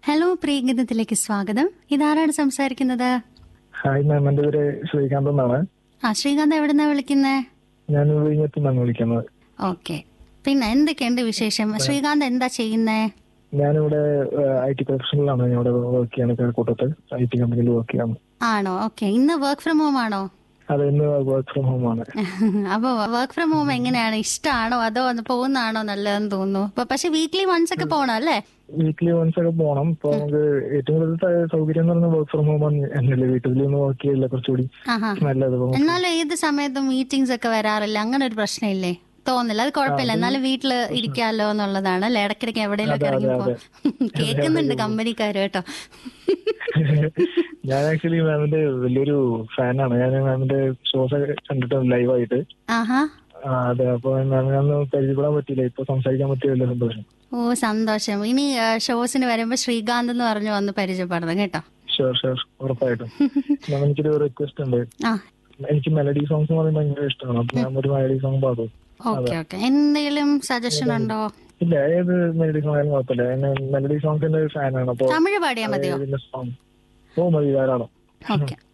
Hello പ്രിയഗീതത്തിലേക്ക് സ്വാഗതം ഇതാരാണ് സംസാരിക്കുന്നത് ഹായ് മാം എൻ്റെ പേര് ശ്രീകാന്ത് എന്നാണ് ആ ശ്രീകാന്ത് എവിടുന്നാ വിളിക്കുന്നേ ഞാൻ വിഴിഞ്ഞത്ത് നിന്നാണ് വിളിക്കുന്നത് ഓക്കെ പിന്നെ എന്തൊക്കെയുണ്ട് വിശേഷം ശ്രീകാന്ത് എന്താ ചെയ്യുന്നേ ഞാനിവിടെ ഐ ടി പ്രൊഫഷണലാണ് ഞാൻ ഇവിടെ വർക്ക് ചെയ്യാണ് കഴക്കൂട്ടത്ത് ഐ ടി കമ്പനിയിൽ വർക്ക് ചെയ്യാണ് ആണോ ഓക്കെ ഇന്ന് വർക്ക് ഫ്രം ഹോം ആണോ അത് ഇന്ന് വർക്ക് ഫ്രം ഹോം ആണ് അപ്പൊ വർക്ക് ഫ്രം ഹോം എങ്ങനെയാണ് ഇഷ്ടമാണോ അതോ ഒന്ന് പോകുന്നതാണോ നല്ലതെന്ന് തോന്നുന്നു അപ്പൊ പക്ഷെ വീക്ക്ലി വൺസ് ഒക്കെ പോകണം അല്ലേ വീക്കിലി വൺസ് ഒക്കെ പോകണം ഇപ്പൊ നമുക്ക് ഏറ്റവും കൂടുതൽ സ- സൗകര്യം എന്ന് പറഞ്ഞാൽ വർക്ക് ഫ്രം ഹോം എന്നല്ലേ വീട്ടിൽ നിന്ന് വർക്ക് ചെയ്യില്ല കുറച്ചുകൂടി ആഹാ നല്ലത് ഇപ്പൊ എന്നാലും ഏത് സമയത്തും മീറ്റിംഗ്സ് ഒക്കെ വരാറില്ല അങ്ങനെ ഒരു പ്രശ്നമില്ലേ തോന്നില്ല അത് കുഴപ്പമില്ല എന്നാലും വീട്ടില് ഇരിക്കാലോ എന്നുള്ളതാണ് അല്ലെ ഇടയ്ക്കിടയ്ക്ക് എവിടെയെങ്കിലും ഒക്കെ അതെ, ഇറങ്ങിപ്പോ അതെ. കേൾക്കുന്നുണ്ട് കമ്പനിക്കാര് കേട്ടോ ഞാൻ ആക്ച്വലി മാമിന്റെ വലിയൊരു ഫാനാണ് ഞാൻ മാമിന്റെ ഷോസ് ഒക്കെ കണ്ടിട്ടുണ്ട് ലൈവായിട്ട് ആഹാ അതെ അപ്പൊ മാമിനെ ഒന്ന് പരിചയപ്പെടാൻ പറ്റിയില്ല ഇപ്പൊ സംസാരിക്കാൻ പറ്റിയ വലിയ സന്തോഷം ഓ സന്തോഷം ഇനി ആ, ഷോസിന് വരുമ്പോ ശ്രീകാന്ത് എന്ന് പറഞ്ഞു വന്ന് പരിചയപ്പെടണം കേട്ടോ ഷുവർ ഷുവർ ഉറപ്പായിട്ടും മാം എനിക്കൊരു റിക്വസ്റ്റ് ഉണ്ട് ആ എനിക്ക് മെലഡി സോങ്സ് എന്ന് പറയുമ്പോൾ ഭയങ്കര ഇഷ്ടമാണ് അപ്പൊ ഞാൻ ഒരു മെലഡി സോങ് പാടും ഓക്കെ ഓക്കെ എന്തെങ്കിലും സജഷൻ ഉണ്ടോ ഇല്ല ഏത് മെലഡി സോങ് ആയാലും കുഴപ്പമില്ല ഞാൻ മെലഡി സോങ്സിന്റെ ഒരു ഫാനാണ് അപ്പൊ തമിഴ് പാടിയാ മതിയോ ഏതിന്റെ സോങ് ഓ മതി ധാരാളം ഓക്കെ